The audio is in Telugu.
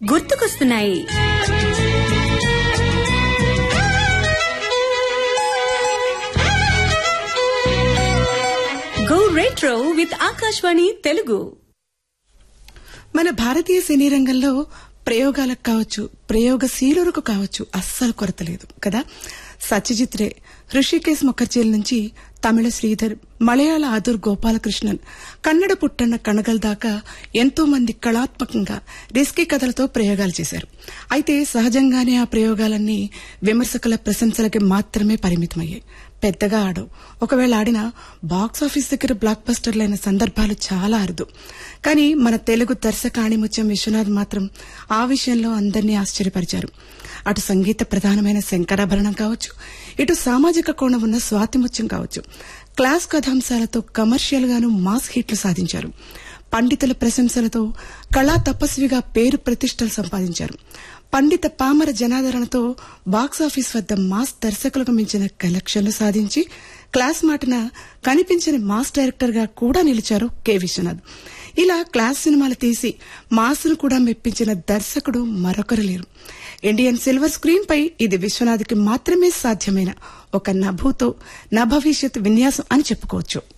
గుర్తుకొస్తున్నాయి go retro with Akashvani Telugu మన భారతీయ సినీ రంగంలో ప్రయోగాలకు కావచ్చు ప్రయోగశీలులకు కావచ్చు అస్సలు కొరత లేదు కదా సత్యజిత్ రే హృషికేశ్ ముఖర్జీల నుంచి తమిళ శ్రీధర్ మలయాళ ఆదుర్ గోపాలకృష్ణన్ కన్నడ పుట్టన్న కణగల్ దాకా ఎంతో మంది కళాత్మకంగా రిస్కీ కథలతో ప్రయోగాలు చేశారు అయితే సహజంగానే ఆ ప్రయోగాలన్నీ విమర్శకుల ప్రశంసలకి మాత్రమే పరిమితమయ్యాయి పెద్దగా ఆడవు ఒకవేళ ఆడినా బాక్స్ ఆఫీస్ దగ్గర బ్లాక్ బస్టర్లైన సందర్భాలు చాలా అరుదు కానీ మన తెలుగు దర్శకాణి ముత్యం విశ్వనాథ్ మాత్రం ఆ విషయంలో అందరినీ ఆశ్చర్యపరిచారు అటు సంగీత ప్రధానమైన శంకరాభరణం కావచ్చు ఇటు సామాజిక కోణం ఉన్న స్వాతిముత్యం కావచ్చు క్లాస్ కథాంశాలతో కమర్షియల్ గాను మాస్ హిట్లు సాధించారు పండితుల ప్రశంసలతో కళా తపస్విగా పేరు ప్రతిష్టలు సంపాదించారు పండిత పామర జనాదరణతో బాక్సాఫీస్ వద్ద మాస్ దర్శకులకు మించిన కలెక్షన్లు సాధించి క్లాస్ మాటన కనిపించని మాస్ డైరెక్టర్ గా కూడా నిలిచారు కె విశ్వనాథ్ ఇలా క్లాస్ సినిమాలు తీసి మాస్ను కూడా మెప్పించిన దర్శకుడు మరొకరు లేరు ఇండియన్ సిల్వర్ స్క్రీన్ పై ఇది విశ్వనాథ్కి మాత్రమే సాధ్యమైన ఒక నభూతో నభవిష్యత్ విన్యాసం అని చెప్పుకోవచ్చు